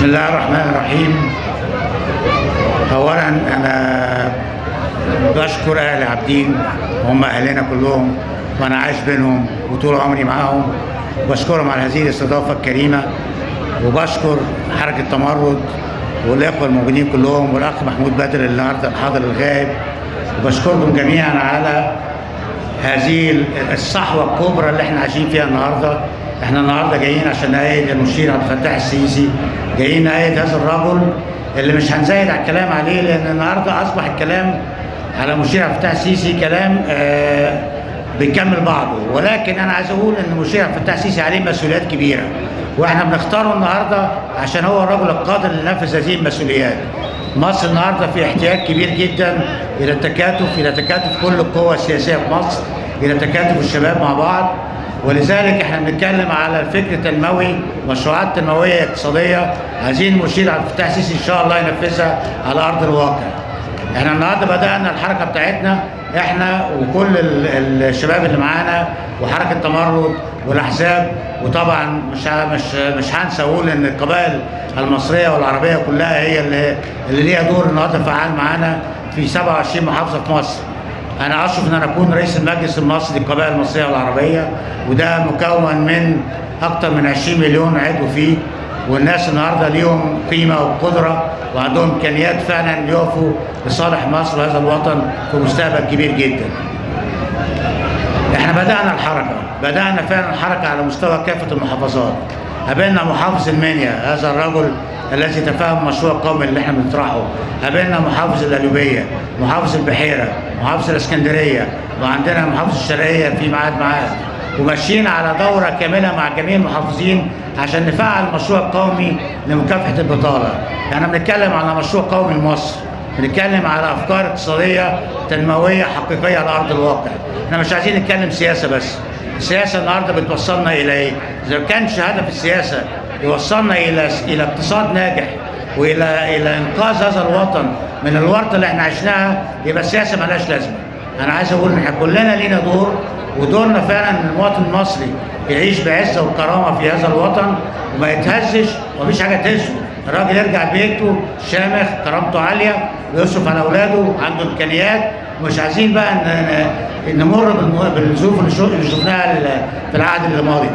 بسم الله الرحمن الرحيم اولا انا بشكر اهل عابدين هم اهلنا كلهم وانا عايش بينهم وطول عمري معاهم بشكرهم على هذه الاستضافه الكريمه وبشكر حركه تمرد والاخوه الموجودين كلهم والاخ محمود بدر النهارده الحاضر الغائب وبشكركم جميعا على هذه الصحوه الكبرى اللي احنا عايشين فيها النهارده احنا النهارده جايين عشان نأيد المشير عبد الفتاح السيسي جايين نأيد هذا الرجل اللي مش هنزايد على الكلام عليه لان النهارده اصبح الكلام على المشير عبد الفتاح السيسي كلام آه بيكمل بعضه ولكن انا عايز اقول ان المشير عبد الفتاح السيسي عليه مسؤوليات كبيره واحنا بنختاره النهارده عشان هو الرجل القادر اللي ينفذ هذه المسؤوليات مصر النهارده في احتياج كبير جدا الى التكاتف الى تكاتف كل القوى السياسيه في مصر الى تكاتف الشباب مع بعض ولذلك احنا بنتكلم على فكر تنموي مشروعات تنمويه اقتصاديه عايزين المشير عبد الفتاح السيسي ان شاء الله ينفذها على ارض الواقع. احنا النهارده بدانا الحركه بتاعتنا احنا وكل الشباب اللي معانا وحركه تمرد والاحزاب وطبعا مش مش مش هنسى اقول ان القبائل المصريه والعربيه كلها هي اللي اللي ليها دور النهارده فعال معانا في 27 محافظه في مصر. انا اشرف ان انا اكون رئيس المجلس المصري للقبائل المصريه والعربيه وده مكون من اكثر من 20 مليون عضو فيه والناس النهارده ليهم قيمه وقدره وعندهم امكانيات فعلا يقفوا لصالح مصر وهذا الوطن في مستقبل كبير جدا. احنا بدانا الحركه، بدانا فعلا الحركه على مستوى كافه المحافظات. قابلنا محافظ المنيا هذا الرجل الذي تفهم المشروع القومي اللي احنا بنطرحه قابلنا محافظ القليوبيه محافظ البحيره محافظ الاسكندريه وعندنا محافظ الشرقيه في ميعاد معاه وماشيين على دوره كامله مع جميع المحافظين عشان نفعل المشروع القومي لمكافحه البطاله احنا بنتكلم على مشروع قومي لمصر بنتكلم على افكار اقتصاديه تنمويه حقيقيه على ارض الواقع احنا مش عايزين نتكلم سياسه بس السياسه النهارده بتوصلنا الى ايه؟ اذا كانش هدف السياسه يوصلنا الى الى اقتصاد ناجح والى الى انقاذ هذا الوطن من الورطه اللي احنا عشناها يبقى السياسه مالهاش لازمه. انا عايز اقول ان احنا كلنا لينا دور ودورنا فعلا ان المواطن المصري يعيش بعزه وكرامه في هذا الوطن وما يتهزش ومفيش حاجه تهزه. الراجل يرجع بيته شامخ كرامته عاليه ويصرف على اولاده عنده امكانيات مش عايزين بقى نمر بالظروف اللي شفناها في العهد الماضي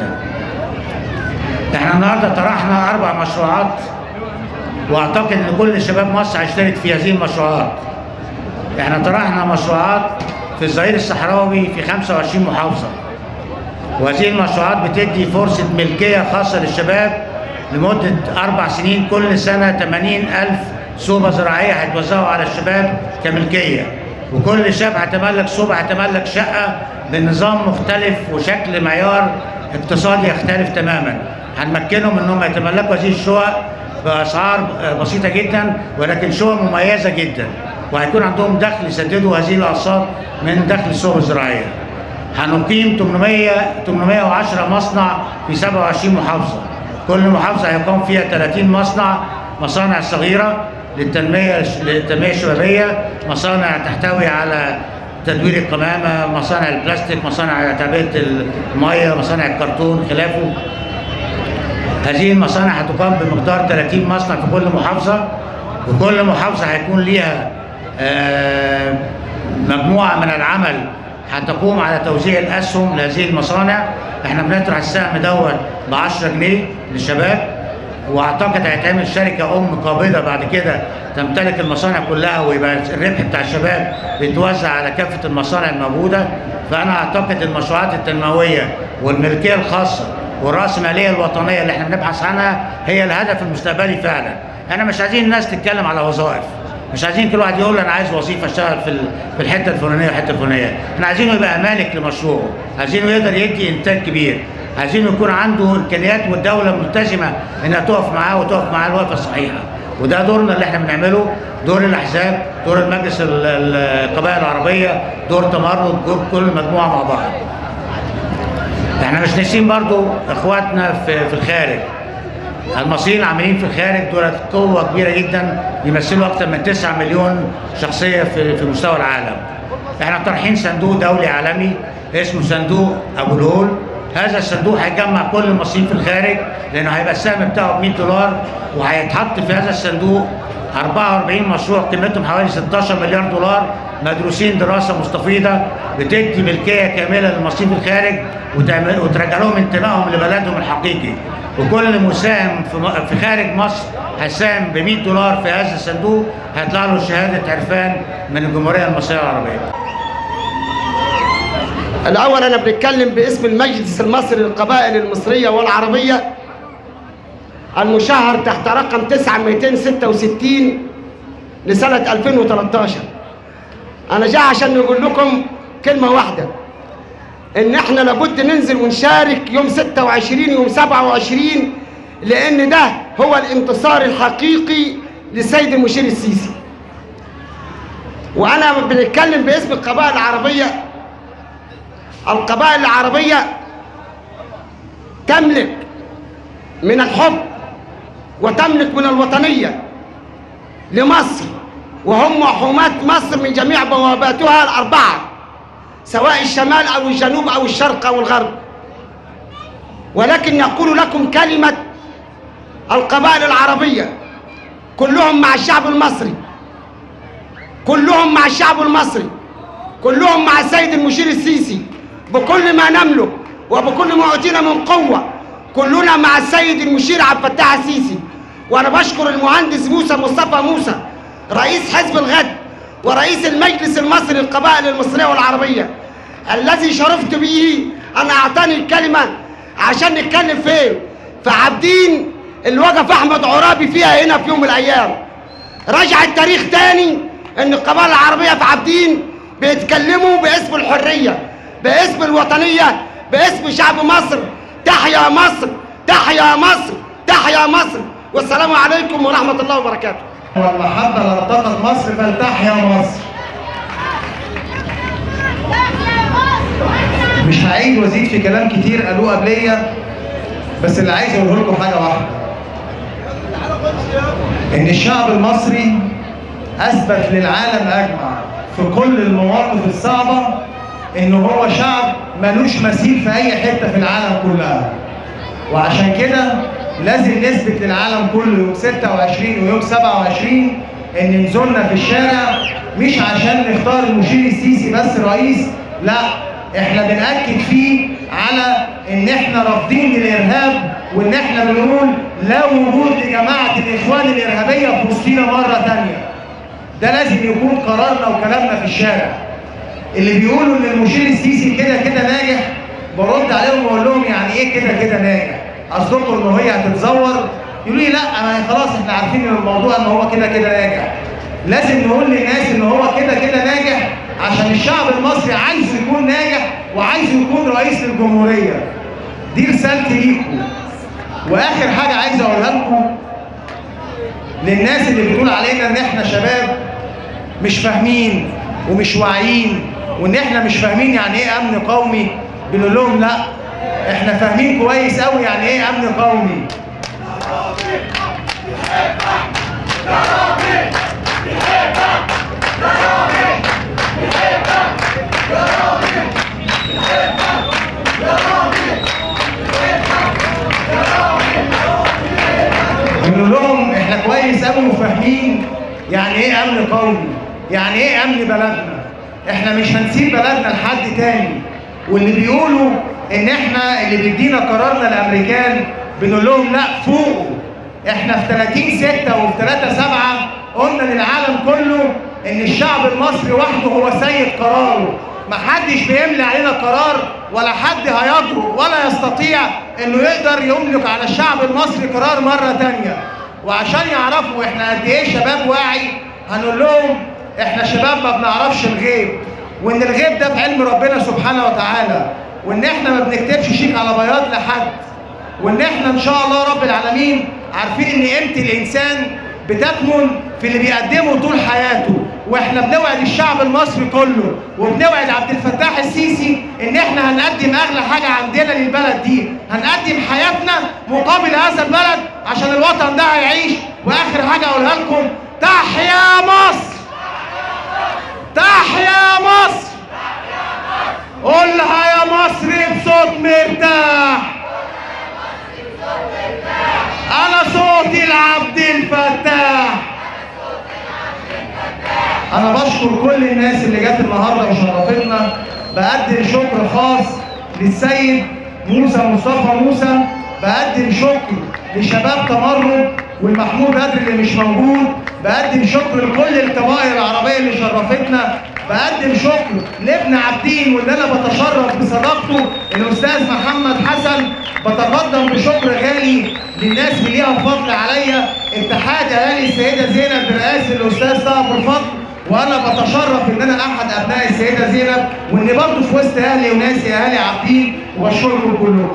ده. احنا النهارده طرحنا اربع مشروعات واعتقد ان كل شباب مصر هيشترك في هذه المشروعات. احنا طرحنا مشروعات في الظهير الصحراوي في 25 محافظه. وهذه المشروعات بتدي فرصه ملكيه خاصه للشباب لمده اربع سنين كل سنه 80 الف صوبه زراعيه هيتوزعوا على الشباب كملكيه. وكل شاب هيتملك صوبه هيتملك شقه بنظام مختلف وشكل معيار اقتصادي يختلف تماما هنمكنهم انهم يتملكوا هذه الشقق باسعار بسيطه جدا ولكن شقق مميزه جدا وهيكون عندهم دخل يسددوا هذه الاقساط من دخل الصوب الزراعيه هنقيم 800 810 مصنع في 27 محافظه كل محافظه هيقام فيها 30 مصنع مصانع صغيره للتنميه للتنميه الشبابيه مصانع تحتوي على تدوير القمامه مصانع البلاستيك مصانع تعبئه الميه مصانع الكرتون خلافه هذه المصانع هتقام بمقدار 30 مصنع في كل محافظه وكل محافظه هيكون ليها مجموعه من العمل هتقوم على توزيع الاسهم لهذه المصانع احنا بنطرح السهم دوت ب 10 جنيه للشباب واعتقد هيتعمل شركه ام قابضه بعد كده تمتلك المصانع كلها ويبقى الربح بتاع الشباب بيتوزع على كافه المصانع الموجوده فانا اعتقد المشروعات التنمويه والملكيه الخاصه والراسماليه الوطنيه اللي احنا بنبحث عنها هي الهدف المستقبلي فعلا احنا مش عايزين الناس تتكلم على وظائف مش عايزين كل واحد يقول انا عايز وظيفه اشتغل في في الحته الفلانيه والحته الفلانيه احنا عايزينه يبقى مالك لمشروعه عايزينه يقدر يدي انتاج كبير عايزينه يكون عنده امكانيات والدوله ملتزمه انها تقف معاه وتقف معاه الوقفه الصحيحه وده دورنا اللي احنا بنعمله دور الاحزاب دور المجلس القبائل العربيه دور تمرد دور كل مجموعه مع بعض احنا مش ناسيين برضو اخواتنا في, في الخارج المصريين العاملين في الخارج دول قوة كبيرة جدا يمثلوا أكثر من 9 مليون شخصية في, في مستوى العالم. احنا طرحين صندوق دولي عالمي اسمه صندوق أبو الهول هذا الصندوق هيجمع كل المصريين في الخارج لانه هيبقى السهم بتاعه ب 100 دولار وهيتحط في هذا الصندوق 44 مشروع قيمتهم حوالي 16 مليار دولار مدروسين دراسه مستفيضه بتدي ملكيه كامله للمصريين في الخارج وتعمل وترجع لهم انتمائهم لبلدهم الحقيقي وكل مساهم في م- في خارج مصر هيساهم ب 100 دولار في هذا الصندوق هيطلع له شهاده عرفان من الجمهوريه المصريه العربيه الأول أنا بنتكلم باسم المجلس المصري للقبائل المصرية والعربية المشهر تحت رقم 9266 لسنة 2013 أنا جاي عشان نقول لكم كلمة واحدة إن إحنا لابد ننزل ونشارك يوم 26 يوم 27 لأن ده هو الانتصار الحقيقي للسيد المشير السيسي وأنا بنتكلم باسم القبائل العربية القبائل العربية تملك من الحب وتملك من الوطنية لمصر وهم حماة مصر من جميع بواباتها الأربعة سواء الشمال أو الجنوب أو الشرق أو الغرب ولكن يقول لكم كلمة القبائل العربية كلهم مع الشعب المصري كلهم مع الشعب المصري كلهم مع السيد المشير السيسي بكل ما نملك وبكل ما أوتينا من قوة كلنا مع السيد المشير عبد الفتاح السيسي وأنا بشكر المهندس موسى مصطفى موسى رئيس حزب الغد ورئيس المجلس المصري للقبائل المصرية والعربية الذي شرفت به أن أعطاني الكلمة عشان نتكلم فين في عابدين اللي وقف أحمد عرابي فيها هنا في يوم من الأيام رجع التاريخ تاني ان القبائل العربيه في عابدين بيتكلموا باسم الحريه باسم الوطنيه باسم شعب مصر تحيا مصر تحيا مصر تحيا مصر والسلام عليكم ورحمه الله وبركاته والمحبة لارتقت مصر فلتحيا مصر مش هعيد وازيد في كلام كتير قالوه قبليا بس اللي عايز اقوله لكم حاجة واحدة ان الشعب المصري اثبت للعالم اجمع في كل المواقف الصعبة ان هو شعب ملوش مثيل في اي حتة في العالم كلها وعشان كده لازم نثبت للعالم كله يوم 26 ويوم 27 ان نزولنا في الشارع مش عشان نختار المشير السيسي بس رئيس لا احنا بنأكد فيه على ان احنا رافضين الارهاب وان احنا بنقول لا وجود لجماعة الاخوان الارهابية في وسطينا مرة تانية ده لازم يكون قرارنا وكلامنا في الشارع اللي بيقولوا ان المشير السيسي كده كده ناجح برد عليهم واقول لهم يعني ايه كده كده ناجح قصدكم ان هي هتتزور يقولوا لي لا ما خلاص احنا عارفين ان الموضوع ان هو كده كده ناجح لازم نقول للناس ان هو كده كده ناجح عشان الشعب المصري عايز يكون ناجح وعايز يكون رئيس للجمهوريه دي رسالتي ليكم واخر حاجه عايز اقولها لكم للناس اللي بتقول علينا ان احنا شباب مش فاهمين ومش واعيين وان احنا مش فاهمين يعني ايه امن قومي بنقول لهم لا احنا فاهمين كويس قوي يعني ايه امن قومي بنقول لهم احنا كويس قوي وفاهمين يعني ايه امن قومي يعني ايه امن بلدنا احنا مش هنسيب بلدنا لحد تاني واللي بيقولوا ان احنا اللي بيدينا قرارنا الامريكان بنقول لهم لا فوقوا احنا في 30 6 وفي 3 7 قلنا للعالم كله ان الشعب المصري وحده هو سيد قراره محدش بيملي علينا قرار ولا حد هيجرؤ ولا يستطيع انه يقدر يملك على الشعب المصري قرار مره تانية وعشان يعرفوا احنا قد ايه شباب واعي هنقول لهم احنا شباب ما بنعرفش الغيب وان الغيب ده في علم ربنا سبحانه وتعالى وان احنا ما بنكتبش شيك على بياض لحد وان احنا ان شاء الله رب العالمين عارفين ان قيمه الانسان بتكمن في اللي بيقدمه طول حياته واحنا بنوعد الشعب المصري كله وبنوعد عبد الفتاح السيسي ان احنا هنقدم اغلى حاجه عندنا للبلد دي هنقدم حياتنا مقابل هذا البلد عشان الوطن ده هيعيش واخر حاجه اقولها لكم تحيا مصر تحيا مصر قولها يا مصر بصوت مرتاح بشكر كل الناس اللي جت النهارده وشرفتنا بقدم شكر خاص للسيد موسى مصطفى موسى بقدم شكر لشباب تمرد والمحمود بدر اللي مش موجود بقدم شكر لكل القبائل العربيه اللي شرفتنا بقدم شكر لابن عابدين واللي انا بتشرف بصداقته الاستاذ محمد حسن بتقدم بشكر غالي للناس اللي ليها فضل عليا اتحاد اهالي السيده زينب برئاسه الاستاذ طه ابو الفضل وانا بتشرف ان انا احد ابناء السيده زينب واني برضه في وسط اهلي وناسي اهالي عابدين وبشكركم كلكم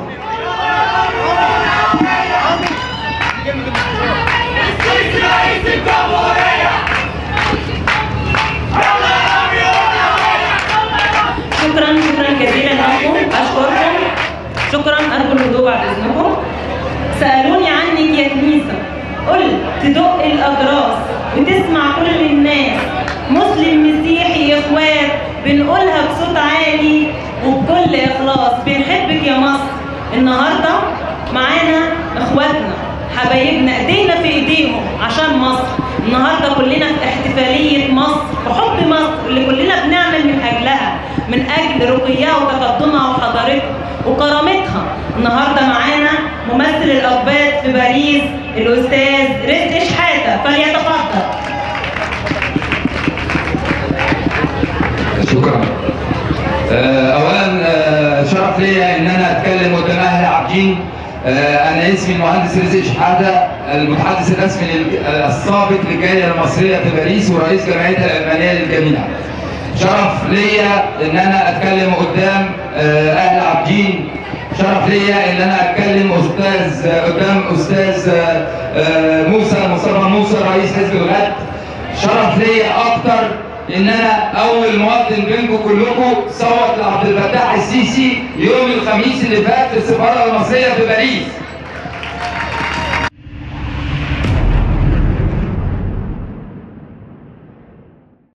شكرا شكرا جزيلا لكم اشكركم شكرا ارجو الهدوء بعد اذنكم سالوني عنك يا كنيسه قلت تدق الاجراس وتسمع كل الناس مسلم مسيحي اخوات بنقولها بصوت عالي وبكل اخلاص بنحبك يا مصر النهارده معانا اخواتنا حبايبنا ايدينا في ايديهم عشان مصر النهارده كلنا في احتفاليه مصر وحب مصر اللي كلنا بنعمل من اجلها من اجل رقيها وتقدمها وحضارتها وكرامتها النهارده معانا ممثل الاقباط في باريس الاستاذ رزق شحاته فليتفضل شكرا آه، اولا آه، شرف ليا ان انا اتكلم قدام اهل عابدين آه، انا اسمي المهندس رزق شحاته المتحدث الرسمي لل- السابق للجاليه المصريه في باريس ورئيس جمعيتها الالمانيه للجميع شرف ليا ان انا اتكلم قدام آه، اهل عابدين شرف ليا ان انا اتكلم استاذ قدام استاذ آه، آه، موسى مصطفى موسى رئيس حزب الغد شرف ليا اكتر ان انا اول مواطن بينكم كلكم صوت لعبد الفتاح السيسي يوم الخميس اللي فات في السفاره المصريه في باريس